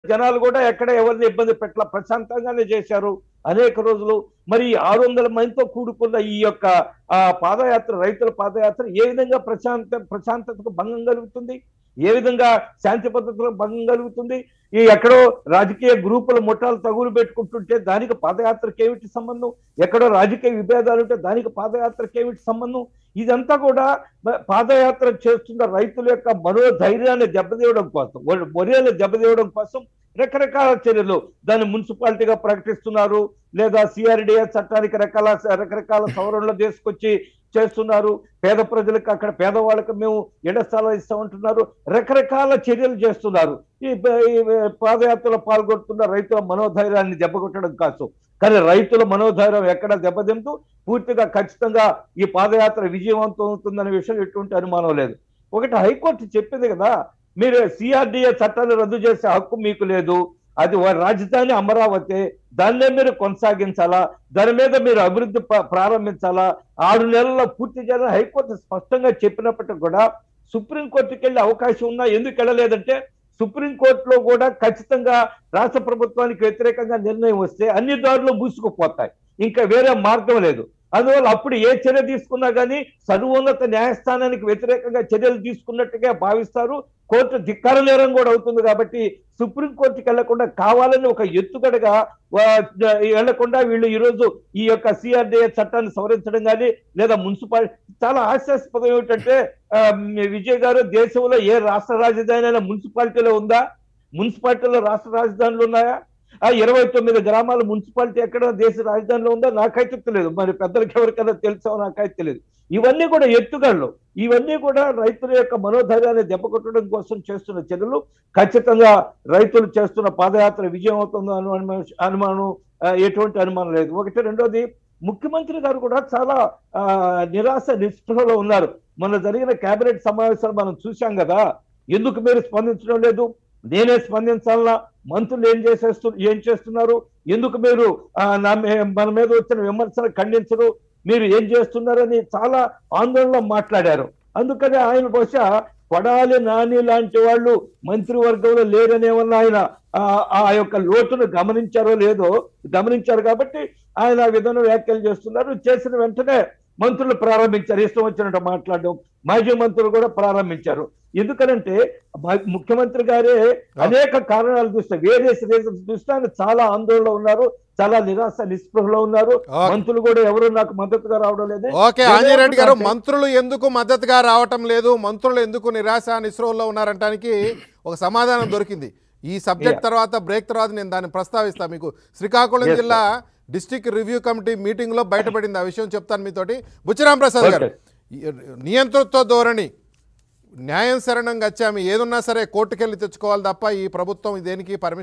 జనాలు కూడా ఎక్కడ ఎవరిని ఇబ్బంది పెట్టల ప్రశాంతంగానే చేశారు అనేక రోజులు మరి ఆరు వందల మందితో కూడుకున్న ఈ యొక్క ఆ, పాదయాత్ర రైతుల పాదయాత్ర ఏ విధంగా ప్రశాంత ప్రశాంతతకు భంగం కలుగుతుంది ఏ విధంగా శాంతి పద్ధతులకు భంగం కలుగుతుంది ఈ ఎక్కడో రాజకీయ గ్రూపుల ముఠాలు తగులు పెట్టుకుంటుంటే దానికి పాదయాత్రకి ఏమిటి సంబంధం ఎక్కడో రాజకీయ విభేదాలు ఉంటే దానికి పాదయాత్రకి ఏమిటి సంబంధం ఇదంతా కూడా బ- పాదయాత్ర చేస్తున్న రైతుల యొక్క మనోధైర్యాన్ని దెబ్బతీయడం కోసం వాళ్ళ మొర్యాన్ని దెబ్బతీయడం కోసం రకరకాల చర్యలు దాన్ని మున్సిపాలిటీగా ప్రకటిస్తున్నారు లేదా సిఆర్డిఎస్ చట్టానికి రకాల రకరకాల సవరణలు తీసుకొచ్చి చేస్తున్నారు పేద ప్రజలకు అక్కడ పేదవాళ్ళకి మేము ఇళ్ల స్థలాలు ఇస్తామంటున్నారు రకరకాల చర్యలు చేస్తున్నారు ఈ ప- ఈ పాదయాత్రలో పాల్గొంటున్న రైతుల మనోధైర్యాన్ని దెబ్బకొట్టడం కోసం కానీ రైతుల మనోధైర్యం ఎక్కడ దెబ్బతింటూ పూర్తిగా ఖచ్చితంగా ఈ పాదయాత్ర విజయవంతం అవుతుందనే విషయం ఎటువంటి అనుమానం లేదు ఒకటి హైకోర్టు చెప్పింది కదా మీరు సిఆర్డిఏ చట్టాన్ని రద్దు చేసే హక్కు మీకు లేదు అది వారి రాజధాని అమరావతి దాన్నే మీరు కొనసాగించాలా దాని మీద మీరు అభివృద్ధి ప- ప్రారంభించాలా ఆరు నెలల్లో పూర్తి చేయాలని హైకోర్టు స్పష్టంగా చెప్పినప్పటికీ కూడా సుప్రీంకోర్టుకి వెళ్ళే అవకాశం ఉన్నా ఎందుకు వెళ్ళలేదంటే సుప్రీంకోర్టులో కూడా ఖచ్చితంగా రాష్ట్ర ప్రభుత్వానికి వ్యతిరేకంగా నిర్ణయం వస్తే అన్ని దారులు మూసుకుపోతాయి ఇంకా వేరే మార్గం లేదు అందువల్ల అప్పుడు ఏ చర్య తీసుకున్నా కానీ సర్వోన్నత న్యాయస్థానానికి వ్యతిరేకంగా చర్యలు తీసుకున్నట్టుగా భావిస్తారు కోర్టు ధిక్కార నేరం కూడా అవుతుంది కాబట్టి సుప్రీంకోర్టుకి వెళ్లకుండా కావాలని ఒక ఎత్తుగడగా వెళ్లకుండా వీళ్ళు ఈరోజు ఈ యొక్క సిఆర్డిఏ చట్టాన్ని సవరించడం కానీ లేదా మున్సిపాలిటీ చాలా హాస్యాస్పదం ఏమిటంటే ఆ, విజయ్ గారు దేశంలో ఏ రాష్ట్ర రాజధాని అయినా మున్సిపాలిటీలో ఉందా మున్సిపాలిటీలో రాష్ట్ర రాజధానులు ఉన్నాయా ఆ ఇరవై తొమ్మిది గ్రామాల మున్సిపాలిటీ ఎక్కడ దేశ రాజధానిలో ఉందో నాకైతే తెలియదు మరి పెద్దలకి ఎవరికైనా తెలుసో నాకైతే తెలియదు ఇవన్నీ కూడా ఎత్తుగడలు ఇవన్నీ కూడా రైతుల యొక్క మనోధైర్యాన్ని దెబ్బకొట్టడం కోసం చేస్తున్న చర్యలు ఖచ్చితంగా రైతులు చేస్తున్న పాదయాత్ర విజయం అవుతుందో అనుమానం అనుమానం ఆ, ఎటువంటి అనుమానం లేదు ఒకటి రెండోది ముఖ్యమంత్రి గారు కూడా చాలా ఆ, నిరాశ నిస్పృహలో ఉన్నారు మొన్న జరిగిన కేబినెట్ సమావేశాలు మనం చూశాం కదా ఎందుకు మీరు స్పందించడం లేదు నేనే స్పందించాలన్నా మంత్రులు ఏం చేసేస్తు ఏం చేస్తున్నారు ఎందుకు మీరు ఆ, నా మే- మన మీద వచ్చిన విమర్శలు ఖండించరు మీరు ఏం చేస్తున్నారని చాలా ఆందోళనలో మాట్లాడారు అందుకని ఆయన బహుశా కొడాలి నాని లాంటి వాళ్ళు మంత్రివర్గంలో లేరనేమన్నా ఆయన ఆ, ఆ యొక్క లోటును గమనించారో లేదో గమనించారు కాబట్టి ఆయన ఆ విధంగా వ్యాఖ్యలు చేస్తున్నారు చేసిన వెంటనే మంత్రులు ప్రారంభించారు ఇష్టం వచ్చినట్టు మాట్లాడడం మాజీ మంత్రులు కూడా ప్రారంభించారు ఎందుకనంటే మ- ముఖ్యమంత్రి గారే అనేక కారణాలు చూస్తే వేరియస్ రీజన్స్ చూస్తే ఆయన చాలా ఆందోళనలో ఉన్నారు చాలా నిరాశ నిస్పృహలో ఉన్నారు ఓకే. మంత్రులు కూడా ఎవరు నాకు మద్దతుగా రావడం లేదు ఓకే ఆంజనేయుడు గారు అంటే- మంత్రులు ఎందుకు మద్దతుగా రావటం లేదు మంత్రులు ఎందుకు నిరాశ నిస్రోల్లో ఉన్నారంటానికి ఒక సమాధానం దొరికింది ఈ సబ్జెక్ట్ Yeah. తర్వాత బ్రేక్ తర్వాత నేను దాన్ని ప్రస్తావిస్తా మీకు శ్రీకాకుళం Yes, జిల్లా డిస్టిక్ రివ్యూ కమిటీ మీటింగ్ లో బయటపడింది ఆ విషయం చెప్తాను మీతోటి బుచ్చిరాం ప్రసాద్ గారు ఈ నియంతృత్వ ధోరణి న్యాయం శరణం గచ్చామి ఏదున్నా సరే కోర్టుకెళ్ళి తెచ్చుకోవాలి తప్ప ఈ ప్రభుత్వం దేనికి పర్మిషన్